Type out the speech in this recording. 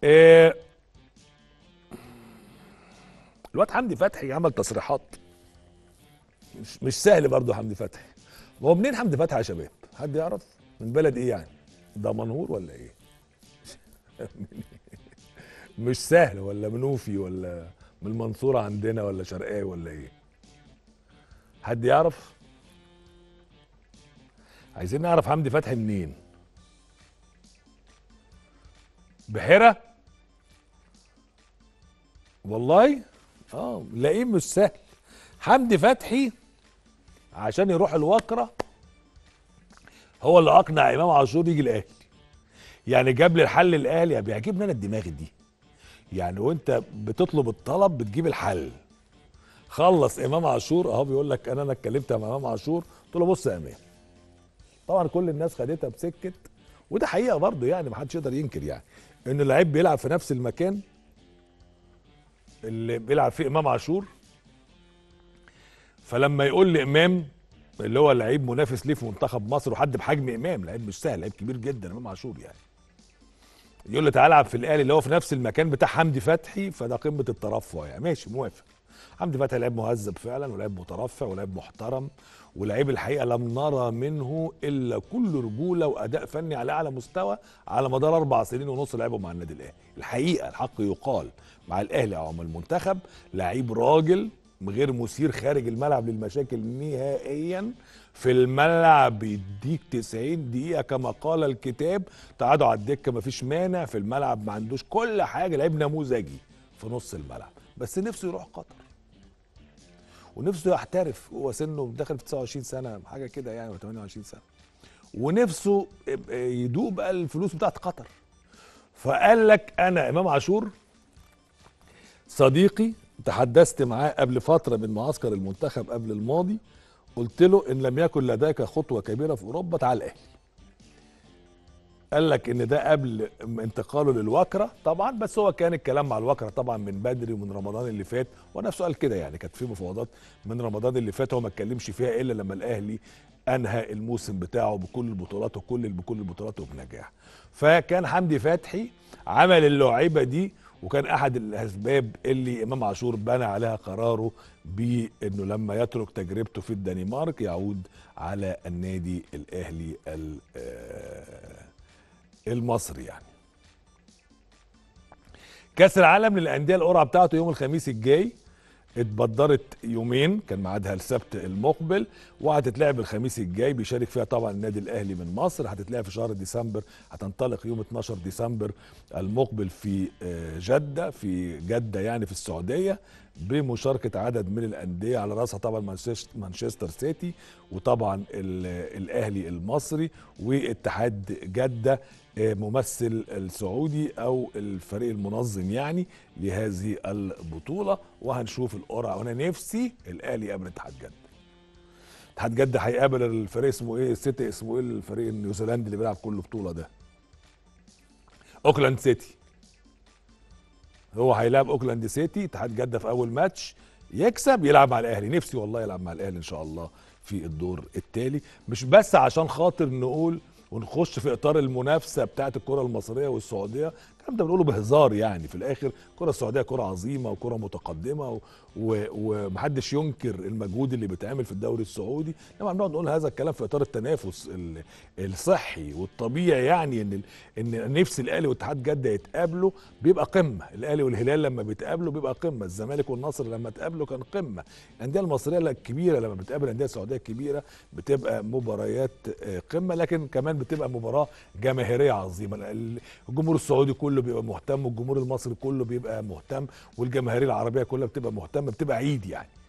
إيه الواد حمدي فتحي عمل تصريحات مش مش سهل برضه حمدي فتحي هو منين حمدي فتحي يا شباب حد يعرف من بلد ايه يعني ده منهور ولا ايه مش سهل ولا منوفي ولا من المنصورة عندنا ولا شرقاوي ولا ايه حد يعرف عايزين نعرف حمدي فتحي منين بحيرة والله اه لاقيه مش سهل حمدي فتحي عشان يروح الوكرة هو اللي اقنع امام عاشور يجي الاهلي يعني جاب لي الحل الاهلي بيعجبني انا الدماغ دي يعني وانت بتطلب الطلب بتجيب الحل خلص امام عاشور اهو بيقول لك انا انا اتكلمت مع امام عاشور قلت له بص يا امام طبعا كل الناس خدتها بسكه وده حقيقه برضه يعني ما حدش يقدر ينكر يعني ان اللعيب بيلعب في نفس المكان اللي بيلعب فيه امام عاشور فلما يقول لي امام اللي هو لعيب منافس ليه في منتخب مصر وحد بحجم امام لعيب مش سهل لعيب كبير جدا امام عاشور يعني يقول لي تعالى العب في الاهلي اللي هو في نفس المكان بتاع حمدي فتحي فده قمه الترفع يعني ماشي موافق حمدي فتحي لعيب مهذب فعلا ولعيب مترفع ولعيب محترم ولعيب الحقيقه لم نرى منه الا كل رجوله واداء فني على اعلى مستوى على مدار اربع سنين ونص لعبه مع النادي الاهلي الحقيقه الحق يقال مع الاهلي او مع المنتخب لعيب راجل غير مثير خارج الملعب للمشاكل نهائيا في الملعب بيديك 90 دقيقة كما قال الكتاب تقعدوا على الدكة مفيش مانع في الملعب ما عندوش كل حاجة لعيب نموذجي في نص الملعب بس نفسه يروح قطر ونفسه يحترف هو سنه داخل في 29 سنة حاجة كده يعني 28 سنة ونفسه يدوق بقى الفلوس بتاعت قطر فقال لك انا امام عاشور صديقي تحدثت معاه قبل فتره من معسكر المنتخب قبل الماضي قلت له ان لم يكن لديك خطوه كبيره في اوروبا تعال الاهلي قال لك ان ده قبل انتقاله للوكره طبعا بس هو كان الكلام مع الوكره طبعا من بدري ومن رمضان اللي فات ونفسه قال كده يعني كانت في مفاوضات من رمضان اللي فات هو ما اتكلمش فيها الا لما الاهلي انهى الموسم بتاعه بكل البطولات وكل بكل البطولات وبنجاح فكان حمدي فتحي عمل اللعيبه دي وكان احد الاسباب اللي امام عاشور بنى عليها قراره بانه لما يترك تجربته في الدنمارك يعود على النادي الاهلي المصري يعني كاس العالم للانديه القرعه بتاعته يوم الخميس الجاي اتبدرت يومين كان ميعادها السبت المقبل وهتتلعب الخميس الجاي بيشارك فيها طبعا النادي الاهلي من مصر هتتلعب في شهر ديسمبر هتنطلق يوم 12 ديسمبر المقبل في جده في جده يعني في السعوديه بمشاركه عدد من الانديه على راسها طبعا مانشستر سيتي وطبعا الاهلي المصري واتحاد جده ممثل السعودي او الفريق المنظم يعني لهذه البطوله وهنشوف القرعه وانا نفسي الاهلي يقابل اتحاد جده اتحاد جده هيقابل الفريق اسمه ايه السيتي اسمه ايه الفريق النيوزيلندي اللي بيلعب كل بطوله ده اوكلاند سيتي هو هيلعب اوكلاند سيتي اتحاد جده في اول ماتش يكسب يلعب مع الاهلي نفسي والله يلعب مع الاهلي ان شاء الله في الدور التالي مش بس عشان خاطر نقول ونخش في اطار المنافسه بتاعه الكره المصريه والسعوديه الكلام ده بنقوله بهزار يعني في الاخر الكره السعوديه كره عظيمه وكره متقدمه و... و... ومحدش ينكر المجهود اللي بيتعمل في الدوري السعودي لما بنقعد نقول هذا الكلام في اطار التنافس ال... الصحي والطبيعي يعني ان ال... ان نفس الاهلي واتحاد جده يتقابلوا بيبقى قمه الاهلي والهلال لما بيتقابلوا بيبقى قمه الزمالك والنصر لما اتقابلوا كان قمه الانديه المصريه الكبيره لما بتقابل الانديه السعوديه الكبيره بتبقى مباريات قمه لكن كمان بتبقى مباراه جماهيريه عظيمه الجمهور السعودي كله بيبقى مهتم والجمهور المصري كله بيبقى مهتم والجماهير العربيه كلها بتبقى مهتمه بتبقى عيد يعني